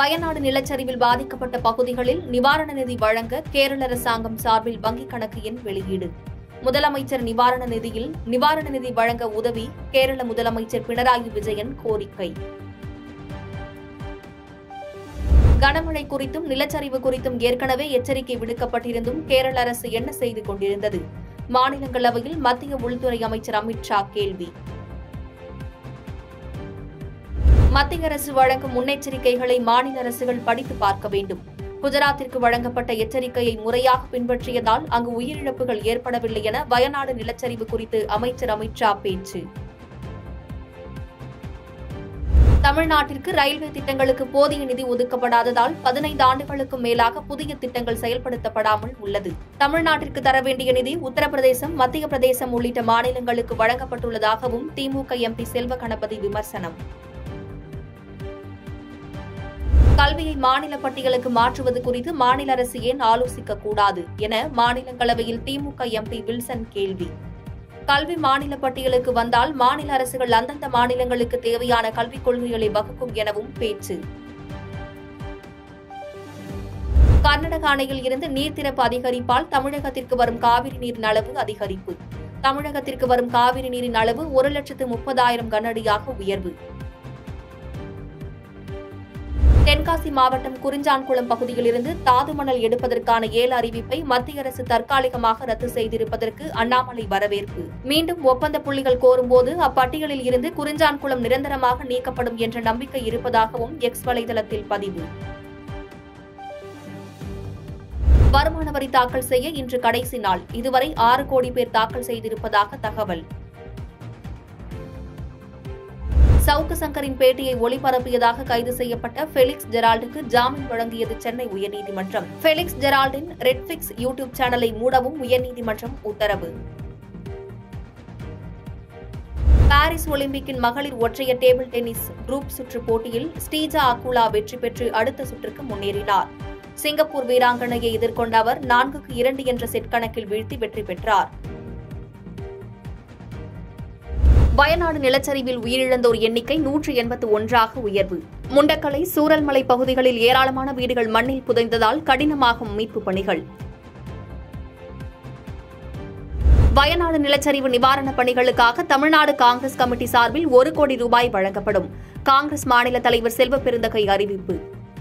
வயநாடு நிலச்சரிவில் பாதிக்கப்பட்ட பகுதிகளில் நிவாரண நிதி வழங்க கேரள அரசாங்கம் சார்பில் வங்கிக் கணக்கு எண் வெளியீடு முதலமைச்சர் நிவாரண நிதியில் நிவாரண நிதி வழங்க உதவி கேரள முதலமைச்சர் பினராயி விஜயன் கோரிக்கை கனமழை குறித்தும் நிலச்சரிவு குறித்தும் ஏற்கனவே எச்சரிக்கை விடுக்கப்பட்டிருந்தும் கேரள அரசு என்ன செய்து கொண்டிருந்தது மாநிலங்களவையில் மத்திய உள்துறை அமைச்சர் அமித் ஷா கேள்வி மத்திய அரசு வழங்கும் முன்னெச்சரிக்கைகளை மாநில அரசுகள் படித்து பார்க்க வேண்டும் குஜராத்திற்கு வழங்கப்பட்ட எச்சரிக்கையை முறையாக பின்பற்றியதால் அங்கு உயிரிழப்புகள் ஏற்படவில்லை என வயநாடு நிலச்சரிவு குறித்து அமைச்சர் அமித் ஷா பேச்சு தமிழ்நாட்டிற்கு ரயில்வே திட்டங்களுக்கு போதிய நிதி ஒதுக்கப்படாததால் பதினைந்து ஆண்டுகளுக்கும் மேலாக புதிய திட்டங்கள் செயல்படுத்தப்படாமல் உள்ளது தமிழ்நாட்டிற்கு தர வேண்டிய நிதி உத்தரப்பிரதேசம் மத்திய பிரதேசம் உள்ளிட்ட மாநிலங்களுக்கு வழங்கப்பட்டுள்ளதாகவும் திமுக எம்பி செல்வ கணபதி விமர்சனம் கல்வியை மாநில பட்டியலுக்கு மாற்றுவது குறித்து மாநில அரசு ஏன் ஆலோசிக்க கூடாது என மாநிலங்களவையில் திமுக எம்பி வில்சன் கேள்வி கல்வி மாநில பட்டியலுக்கு வந்தால் மாநில அரசுகள் அந்தந்த மாநிலங்களுக்கு தேவையான கல்விக் கொள்கைகளை வகுக்கும் எனவும் பேச்சு கர்நாடக அணையில் இருந்து நீர் திறப்பு அதிகரிப்பால் தமிழகத்திற்கு வரும் காவிரி நீரின் அளவு அதிகரிப்பு தமிழகத்திற்கு வரும் காவிரி நீரின் அளவு ஒரு லட்சத்து முப்பதாயிரம் கனஅடியாக உயர்வு தென்காசி மாவட்டம் குறிஞ்சான்குளம் பகுதியிலிருந்து தாது மணல் எடுப்பதற்கான ஏல அறிவிப்பை மத்திய அரசு தற்காலிகமாக ரத்து செய்திருப்பதற்கு அண்ணாமலை வரவேற்பு மீண்டும் ஒப்பந்த புள்ளிகள் கோரும்போது அப்பட்டியலில் இருந்து குறிஞ்சான்குளம் நிரந்தரமாக நீக்கப்படும் என்ற நம்பிக்கை இருப்பதாகவும் எக்ஸ் வலைதளத்தில் பதிவு வருமான வரி தாக்கல் செய்ய இன்று கடைசி நாள் இதுவரை ஆறு கோடி பேர் தாக்கல் செய்திருப்பதாக தகவல் சவுக்கு சங்கரின் பேட்டியை ஒளிபரப்பியதாக கைது செய்யப்பட்ட ஃபெலிக்ஸ் ஜெரால்டுக்கு ஜாமீன் வழங்கியது சென்னை உயர்நீதிமன்றம் ஃபெலிக்ஸ் ஜெரால்டின் ரெட்ஃபிக்ஸ் யூடியூப் சேனலை மூடவும் உயர்நீதிமன்றம் உத்தரவு பாரிஸ் ஒலிம்பிக்கின் மகளிர் ஒற்றையர் டேபிள் டென்னிஸ் குரூப் சுற்று போட்டியில் ஸ்ரீஜா அகுலா வெற்றி பெற்று அடுத்த சுற்றுக்கு முன்னேறினார் சிங்கப்பூர் வீராங்கனையை எதிர்கொண்ட அவர் நான்குக்கு இரண்டு என்ற செட் கணக்கில் வீழ்த்தி வெற்றி பெற்றார் வயநாடு நிலச்சரிவில் உயிரிழந்தோர் எண்ணிக்கை நூற்று எண்பத்து ஒன்றாக உயர்வு முண்டக்கலை சூரல்மலை பகுதிகளில் ஏராளமான வீடுகள் மண்ணில் புதைந்ததால் கடினமாகும் மீட்புப் பணிகள் வயநாடு நிலச்சரிவு நிவாரணப் பணிகளுக்காக தமிழ்நாடு காங்கிரஸ் கமிட்டி சார்பில் ஒரு கோடி ரூபாய் வழங்கப்படும் காங்கிரஸ் மாநில தலைவர் செல்வ பெருந்தகை அறிவிப்பு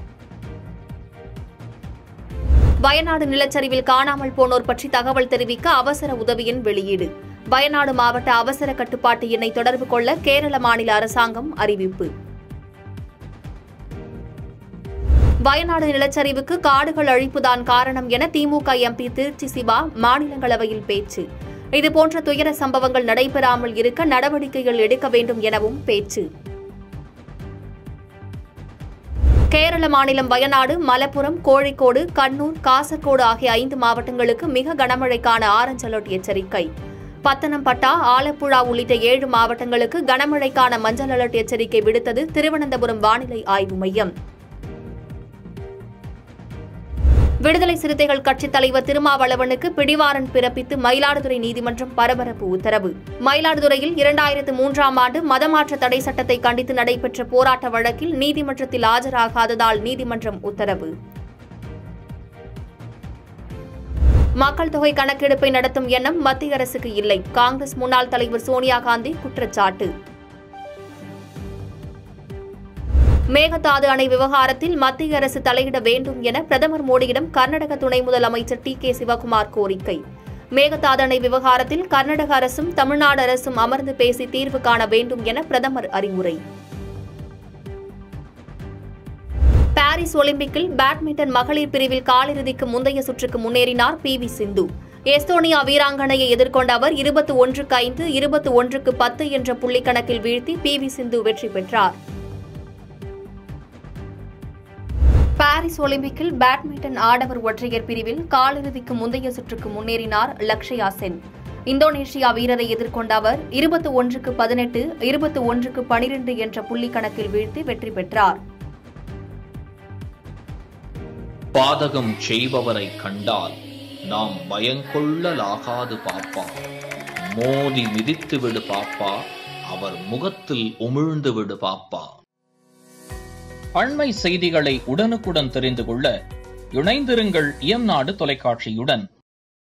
வயநாடு நிலச்சரிவில் காணாமல் போனோர் பற்றி தகவல் தெரிவிக்க அவசர உதவியின் வெளியீடு வயநாடு மாவட்ட அவசர கட்டுப்பாட்டு எண்ணை தொடர்பு கொள்ள கேரள மாநில அரசாங்கம் அறிவிப்பு வயநாடு நிலச்சரிவுக்கு காடுகள் அழிப்புதான் காரணம் என திமுக எம்பி திருச்சி சிவா மாநிலங்களவையில் பேச்சு இதுபோன்ற துயர சம்பவங்கள் நடைபெறாமல் இருக்க நடவடிக்கைகள் எடுக்க வேண்டும் எனவும் பேச்சு கேரள மாநிலம் வயநாடு மலப்புரம் கோழிக்கோடு கண்ணூர் காசர்கோடு ஆகிய ஐந்து மாவட்டங்களுக்கு மிக கனமழைக்கான ஆரஞ்ச் அலர்ட் எச்சரிக்கை பத்தனம்பட்டா ஆலப்புழா உள்ளிட்ட ஏழு மாவட்டங்களுக்கு கனமழைக்கான மஞ்சள் அலர்ட் எச்சரிக்கை விடுத்தது திருவனந்தபுரம் வானிலை ஆய்வு மையம் விடுதலை சிறுத்தைகள் கட்சித் தலைவர் திருமாவளவனுக்கு பிடிவாரண்ட் பிறப்பித்து மயிலாடுதுறை நீதிமன்றம் பரபரப்பு உத்தரவு மயிலாடுதுறையில் இரண்டாயிரத்து மூன்றாம் ஆண்டு மதமாற்ற தடை சட்டத்தை கண்டித்து நடைபெற்ற போராட்ட வழக்கில் நீதிமன்றத்தில் ஆஜராகாததால் நீதிமன்றம் உத்தரவு மக்கள் தொகை கணக்கெடுப்பை நடத்தும் எண்ணம் மத்திய அரசுக்கு இல்லை காங்கிரஸ் முன்னாள் தலைவர் சோனியா காந்தி குற்றச்சாட்டு மேகதாது அணை விவகாரத்தில் மத்திய அரசு தலையிட வேண்டும் என பிரதமர் மோடியிடம் கர்நாடக துணை முதலமைச்சர் டி கே சிவகுமார் கோரிக்கை மேகதாது அணை விவகாரத்தில் கர்நாடக அரசும் தமிழ்நாடு அரசும் அமர்ந்து பேசி தீர்வு காண வேண்டும் என பிரதமர் அறிவுரை பாரிஸ் ஒலிம்பிக்கில் பேட்மிண்டன் மகளிர் பிரிவில் காலிறுதிக்கு முந்தைய சுற்றுக்கு முன்னேறினார் பி வி சிந்து எஸ்தோனியா வீராங்கனையை எதிர்கொண்ட அவர் இருபத்தி ஒன்றுக்கு ஐந்து இருபத்தி ஒன்றுக்கு பத்து என்ற புள்ளி கணக்கில் வீழ்த்தி பி வி சிந்து வெற்றி பெற்றார் பாரிஸ் ஒலிம்பிக்கில் பேட்மிண்டன் ஆடவர் ஒற்றையர் பிரிவில் காலிறுதிக்கு முந்தைய சுற்றுக்கு முன்னேறினார் லக்ஷயா சென் இந்தோனேஷியா வீரரை எதிர்கொண்ட அவர் இருபத்தி ஒன்றுக்கு பதினெட்டு இருபத்தி ஒன்றுக்கு பனிரெண்டு என்ற புள்ளி கணக்கில் வீழ்த்தி வெற்றி பெற்றார் பாதகம் செய்பவரை கண்டால் நாம் பயங்கொள்ளலாகாது பாப்பா மோதி மிதித்து விடு பாப்பா அவர் முகத்தில் உமிழ்ந்து விடு பாப்பா அண்மை செய்திகளை உடனுக்குடன் தெரிந்து கொள்ள இணைந்திருங்கள் இயம்நாடு தொலைக்காட்சியுடன்